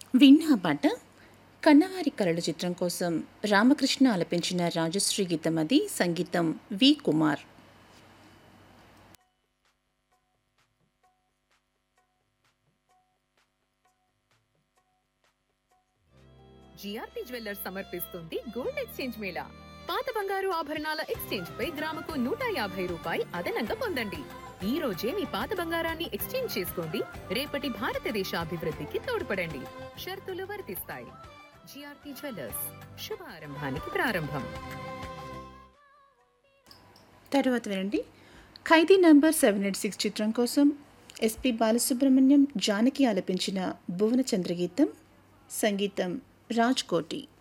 విన్న ఆ పాట కన్నవారి కలల చిత్రం కోసం రామకృష్ణ ఆలపించిన రాజశ్రీ గీతం అది సంగీతం వి కుమార్ జిఆర్పి జ్యువెల్లర్స్ సమర్పిస్తుంది గోల్డ్ ఎక్స్చేంజ్ మేళా పాత బంగారు ఆభరణాల ఎక్స్చేంజ్ పై గ్రాముకు నూట యాభై రూపాయి అదనంగా పొందండి ఈ రోజే మీ పాత బంగారాన్ని ఎక్స్చేంజ్ చేసుకోండి రేపటి భారతదేశ అభివృద్ధికి తోడ్పడండి షరతులు వర్తిస్తాయి జిఆర్పి జ్యువెల్లర్స్ శుభారంభానికి ప్రారంభం తరువాత వినండి Khaidi number seven eight six చిత్రం కోసం ఎస్పి బాలసుబ్రహ్మణ్యం జానకి ఆలపించిన భువన చంద్రగీతం సంగీతం రాజ్ కోటి